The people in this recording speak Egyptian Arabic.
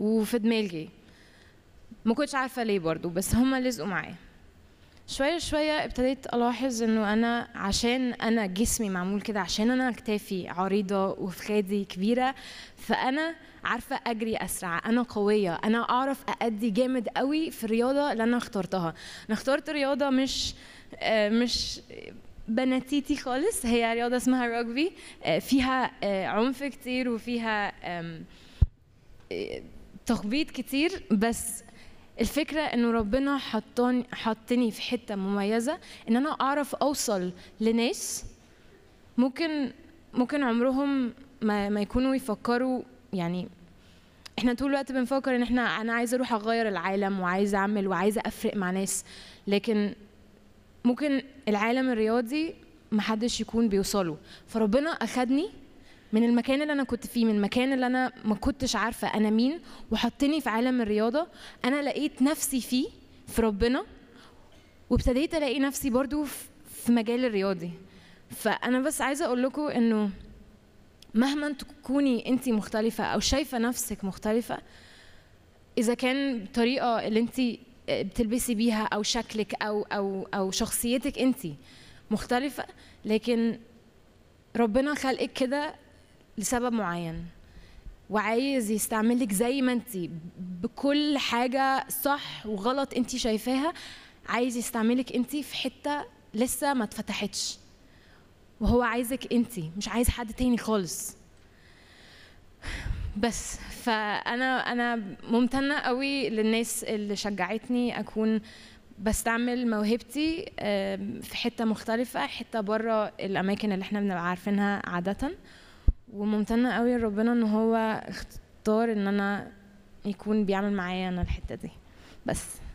وفي دماغي ما كنتش عارفه ليه برضو بس هما لزقوا معايا شويه شويه ابتديت الاحظ انه انا عشان انا جسمي معمول كده عشان انا كتافي عريضه وفخادي كبيره فانا عارفه اجري اسرع انا قويه انا اعرف اادي جامد قوي في الرياضه اللي انا اخترتها انا اخترت رياضه مش آه، مش بناتيتي خالص هي رياضه اسمها رugby آه، فيها آه، عنف كتير وفيها آم، آه، تخبيط كتير بس الفكرة انه ربنا حطاني حطني في حتة مميزة ان انا اعرف اوصل لناس ممكن ممكن عمرهم ما, ما يكونوا يفكروا يعني احنا طول الوقت بنفكر ان احنا انا عايزه اروح اغير العالم وعايزه اعمل وعايزه افرق مع ناس لكن ممكن العالم الرياضي محدش يكون بيوصله فربنا اخدني من المكان اللي انا كنت فيه من المكان اللي انا ما كنتش عارفه انا مين وحطني في عالم الرياضه انا لقيت نفسي فيه في ربنا وابتديت الاقي نفسي برضو في- في مجال الرياضي فانا بس عايزه اقول لكم انه مهما تكوني انت مختلفه او شايفه نفسك مختلفه اذا كان الطريقه اللي انت بتلبسي بيها او شكلك او او او شخصيتك انت مختلفه لكن ربنا خلقك كده لسبب معين وعايز يستعملك زي ما انت بكل حاجه صح وغلط انت شايفاها عايز يستعملك انت في حته لسه ما اتفتحتش وهو عايزك انت مش عايز حد تاني خالص بس فانا انا ممتنه قوي للناس اللي شجعتني اكون بستعمل موهبتي آم، في حته مختلفه حته بره الاماكن اللي احنا بنبقى عارفينها عاده وممتنه قوي لربنا ان هو اختار ان انا يكون بيعمل معايا انا الحته دي بس